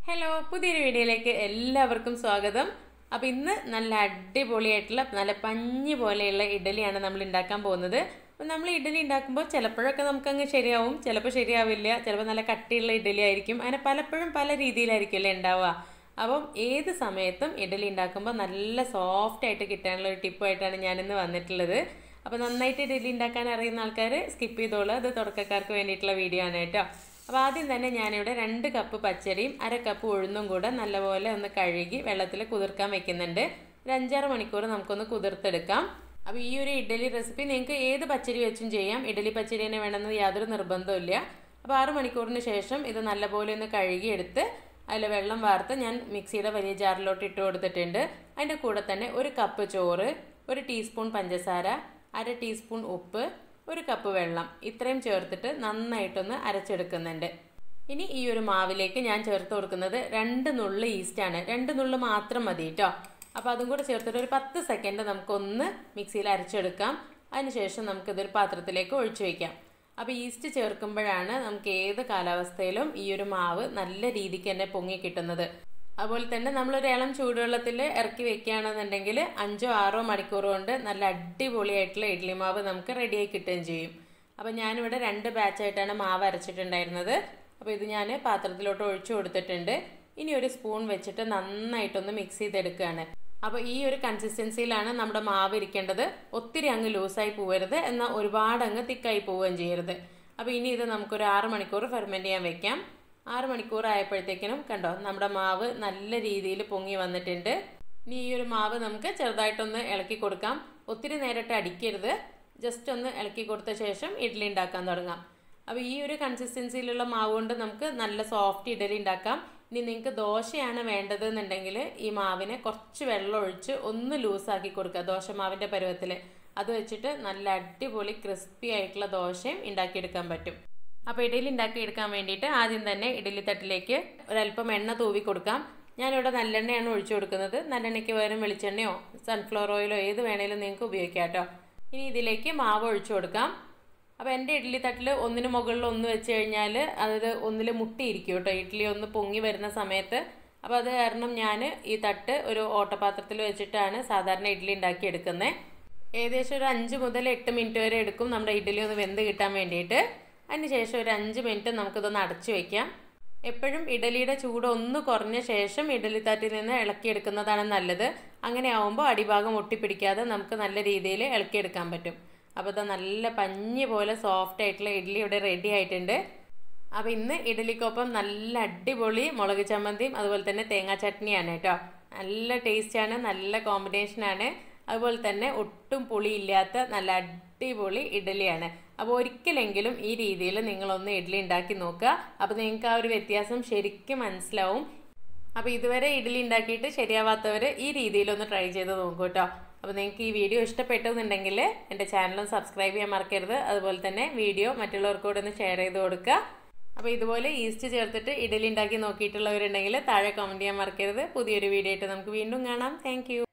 hello പുതിയൊരു വീഡിയോയിലേക്ക് എല്ലാവർക്കും സ്വാഗതം അപ്പോൾ ഇന്ന് നല്ല അടിപൊളിയായിട്ടുള്ള നല്ല പഞ്ഞി പോലെയുള്ള ഇഡലിയാണ് നമ്മൾ ഉണ്ടാക്കാൻ പോകുന്നത് അപ്പോൾ നമ്മൾ ഇഡലി ഉണ്ടാക്കുമ്പോൾ ചിലപ്പോഴൊക്കെ നമുക്കങ്ങ് ശരിയാവും ചിലപ്പോൾ ശരിയാവില്ല ചിലപ്പോൾ നല്ല കട്ടിയുള്ള ഇഡലി ആയിരിക്കും അങ്ങനെ പലപ്പോഴും പല രീതിയിലായിരിക്കുമല്ലേ ഉണ്ടാവുക അപ്പം ഏത് സമയത്തും ഇഡലി ഉണ്ടാക്കുമ്പോൾ നല്ല സോഫ്റ്റ് ആയിട്ട് കിട്ടാനുള്ള ഒരു ടിപ്പായിട്ടാണ് ഞാനിന്ന് വന്നിട്ടുള്ളത് അപ്പോൾ നന്നായിട്ട് ഇഡലി ഉണ്ടാക്കാൻ അറിയുന്ന ആൾക്കാർ സ്കിപ്പ് ചെയ്തോളൂ അത് തുടക്കക്കാർക്ക് വേണ്ടിയിട്ടുള്ള വീഡിയോ ആണ് കേട്ടോ അപ്പോൾ ആദ്യം തന്നെ ഞാനിവിടെ രണ്ട് കപ്പ് പച്ചരിയും അര കപ്പ് ഉഴുന്നും കൂടെ നല്ലപോലെ ഒന്ന് കഴുകി വെള്ളത്തിൽ കുതിർക്കാൻ വെക്കുന്നുണ്ട് ഒരു അഞ്ചാറ് മണിക്കൂർ നമുക്കൊന്ന് കുതിർത്തെടുക്കാം അപ്പോൾ ഈ ഒരു ഇഡലി റെസിപ്പി നിങ്ങൾക്ക് ഏത് പച്ചരി വെച്ചും ചെയ്യാം ഇഡലി പച്ചരി തന്നെ വേണമെന്ന് യാതൊരു നിർബന്ധമില്ല അപ്പോൾ ആറ് മണിക്കൂറിന് ശേഷം ഇത് നല്ലപോലെ ഒന്ന് കഴുകിയെടുത്ത് അതിൽ വെള്ളം വാർത്ത് ഞാൻ മിക്സിയുടെ വലിയ ജാറിലോട്ട് ഇട്ട് കൊടുത്തിട്ടുണ്ട് അതിൻ്റെ കൂടെ തന്നെ ഒരു കപ്പ് ചോറ് ഒരു ടീസ്പൂൺ പഞ്ചസാര അര ടീസ്പൂൺ ഉപ്പ് ഒരു കപ്പ് വെള്ളം ഇത്രയും ചേർത്തിട്ട് നന്നായിട്ടൊന്ന് അരച്ചെടുക്കുന്നുണ്ട് ഇനി ഈ ഒരു മാവിലേക്ക് ഞാൻ ചേർത്ത് കൊടുക്കുന്നത് രണ്ട് നുള്ള് ഈസ്റ്റാണ് രണ്ട് നുള്ള് മാത്രം മതി കേട്ടോ അപ്പോൾ അതും കൂടെ ചേർത്തിട്ട് ഒരു പത്ത് സെക്കൻഡ് നമുക്കൊന്ന് മിക്സിയിൽ അരച്ചെടുക്കാം അതിനുശേഷം നമുക്കിതൊരു പാത്രത്തിലേക്ക് ഒഴിച്ചു വയ്ക്കാം അപ്പോൾ ഈസ്റ്റ് ചേർക്കുമ്പോഴാണ് നമുക്ക് ഏത് കാലാവസ്ഥയിലും ഈ ഒരു മാവ് നല്ല രീതിക്ക് തന്നെ പൊങ്ങി കിട്ടുന്നത് അതുപോലെ തന്നെ നമ്മളൊരു ഇളം ചൂടുവെള്ളത്തിൽ ഇറക്കി വെക്കുകയാണെന്നുണ്ടെങ്കിൽ അഞ്ചോ ആറോ മണിക്കൂർ കൊണ്ട് നല്ല അടിപൊളിയായിട്ടുള്ള ഇഡ്ലി മാവ് നമുക്ക് റെഡിയായി കിട്ടുകയും ചെയ്യും അപ്പോൾ ഞാനിവിടെ രണ്ട് ബാച്ചായിട്ടാണ് മാവ് അരച്ചിട്ടുണ്ടായിരുന്നത് അപ്പോൾ ഇത് ഞാൻ പാത്രത്തിലോട്ട് ഒഴിച്ചു കൊടുത്തിട്ടുണ്ട് ഇനി ഒരു സ്പൂൺ വെച്ചിട്ട് നന്നായിട്ടൊന്ന് മിക്സ് ചെയ്തെടുക്കുകയാണ് അപ്പോൾ ഈ ഒരു കൺസിസ്റ്റൻസിയിലാണ് നമ്മുടെ മാവ് ഇരിക്കേണ്ടത് ഒത്തിരി അങ്ങ് ലൂസായി പോവരുത് എന്നാൽ ഒരുപാട് അങ്ങ് തിക്കായി പോവുകയും ചെയ്യരുത് അപ്പോൾ ഇനി ഇത് നമുക്കൊരു ആറ് മണിക്കൂർ ഫെർമെൻറ്റ് ചെയ്യാൻ വെക്കാം ആറ് മണിക്കൂർ ആയപ്പോഴത്തേക്കിനും കണ്ടോ നമ്മുടെ മാവ് നല്ല രീതിയിൽ പൊങ്ങി വന്നിട്ടുണ്ട് ഇനി ഈ ഒരു മാവ് നമുക്ക് ചെറുതായിട്ടൊന്ന് ഇളക്കി കൊടുക്കാം ഒത്തിരി നേരിട്ട് അടിക്കരുത് ജസ്റ്റ് ഒന്ന് ഇളക്കി കൊടുത്ത ശേഷം ഇഡ്ഡലി ഉണ്ടാക്കാൻ തുടങ്ങാം അപ്പോൾ ഈ ഒരു കൺസിസ്റ്റൻസിയിലുള്ള മാവ് കൊണ്ട് നമുക്ക് നല്ല സോഫ്റ്റ് ഇഡ്ഡലി ഉണ്ടാക്കാം ഇനി നിങ്ങൾക്ക് ദോശയാണ് വേണ്ടത് എന്നുണ്ടെങ്കിൽ ഈ മാവിനെ കുറച്ച് വെള്ളം ഒഴിച്ച് ഒന്ന് ലൂസാക്കി കൊടുക്കുക ദോശമാവിൻ്റെ പരുവത്തിൽ അത് വെച്ചിട്ട് നല്ല അടിപൊളി ക്രിസ്പി ആയിട്ടുള്ള ദോശയും ഉണ്ടാക്കിയെടുക്കാൻ പറ്റും അപ്പോൾ ഇഡലി ഉണ്ടാക്കിയെടുക്കാൻ വേണ്ടിയിട്ട് ആദ്യം തന്നെ ഇഡലി തട്ടിലേക്ക് ഒരല്പം എണ്ണ തൂവി കൊടുക്കാം ഞാനിവിടെ നല്ലെണ്ണയാണ് ഒഴിച്ചു കൊടുക്കുന്നത് നല്ലെണ്ണയ്ക്ക് പകരം വെളിച്ചെണ്ണയോ സൺഫ്ലവർ ഓയിലോ ഏത് വേണേലും നിങ്ങൾക്ക് ഉപയോഗിക്കാം കേട്ടോ ഇനി ഇതിലേക്ക് മാവ് ഒഴിച്ചു കൊടുക്കാം അപ്പോൾ എൻ്റെ ഇഡ്ഡലി തട്ടിൽ ഒന്നിന് മുകളിൽ ഒന്ന് വെച്ച് കഴിഞ്ഞാൽ അത് ഒന്നിൽ മുട്ടിയിരിക്കും കേട്ടോ ഇഡ്ഡലി ഒന്ന് പൊങ്ങി വരുന്ന സമയത്ത് അപ്പോൾ അത് കാരണം ഞാൻ ഈ തട്ട് ഒരു ഓട്ടപാത്രത്തിൽ വെച്ചിട്ടാണ് സാധാരണ ഇഡ്ഡലി ഉണ്ടാക്കി എടുക്കുന്നത് ഏകദേശം ഒരു അഞ്ച് മുതൽ എട്ട് മിനിറ്റ് വരെ എടുക്കും നമ്മുടെ ഇഡ്ഡലി ഒന്ന് വെന്ത് കിട്ടാൻ വേണ്ടിയിട്ട് അതിനുശേഷം ഒരു അഞ്ച് മിനിറ്റ് നമുക്കിതൊന്ന് അടച്ചു വെക്കാം എപ്പോഴും ഇഡലിയുടെ ചൂട് ഒന്ന് കുറഞ്ഞ ശേഷം ഇഡലി തട്ടിൽ നിന്ന് ഇളക്കിയെടുക്കുന്നതാണ് നല്ലത് അങ്ങനെ ആവുമ്പോൾ അടിഭാഗം ഒട്ടിപ്പിടിക്കാതെ നമുക്ക് നല്ല രീതിയിൽ ഇളക്കിയെടുക്കാൻ പറ്റും അപ്പോൾ ഇത് നല്ല പഞ്ഞി പോലെ സോഫ്റ്റ് ആയിട്ടുള്ള ഇഡ്ഡലി ഇവിടെ റെഡി ആയിട്ടുണ്ട് അപ്പോൾ ഇന്ന് ഇഡലിക്കൊപ്പം നല്ല അടിപൊളി മുളക് ചമ്മന്തിയും അതുപോലെ തന്നെ തേങ്ങാ ചട്നിയാണ് കേട്ടോ നല്ല ടേസ്റ്റാണ് നല്ല കോമ്പിനേഷനാണ് അതുപോലെ തന്നെ ഒട്ടും പുളിയില്ലാത്ത നല്ല അടിപൊളി ഇഡലിയാണ് അപ്പോൾ ഒരിക്കലെങ്കിലും ഈ രീതിയിൽ നിങ്ങളൊന്ന് ഇഡ്ഡലി ഉണ്ടാക്കി നോക്കുക അപ്പോൾ നിങ്ങൾക്ക് ആ ഒരു വ്യത്യാസം ശരിക്കും മനസ്സിലാവും അപ്പോൾ ഇതുവരെ ഇഡ്ഡലി ഉണ്ടാക്കിയിട്ട് ശരിയാവാത്തവർ ഈ രീതിയിലൊന്ന് ട്രൈ ചെയ്ത് നോക്കൂ കേട്ടോ അപ്പോൾ നിങ്ങൾക്ക് ഈ വീഡിയോ ഇഷ്ടപ്പെട്ടെന്നുണ്ടെങ്കിൽ എൻ്റെ ചാനലും സബ്സ്ക്രൈബ് ചെയ്യാൻ മറക്കരുത് അതുപോലെ തന്നെ വീഡിയോ മറ്റുള്ളവർക്കൂടെ ഒന്ന് ഷെയർ ചെയ്ത് കൊടുക്കുക അപ്പോൾ ഇതുപോലെ ഈസ്റ്റ് ചേർത്തിട്ട് ഇഡലി ഉണ്ടാക്കി നോക്കിയിട്ടുള്ളവരുണ്ടെങ്കിൽ താഴെ കമൻറ്റ് ചെയ്യാൻ മറക്കരുത് പുതിയൊരു വീഡിയോ ആയിട്ട് നമുക്ക് വീണ്ടും കാണാം താങ്ക്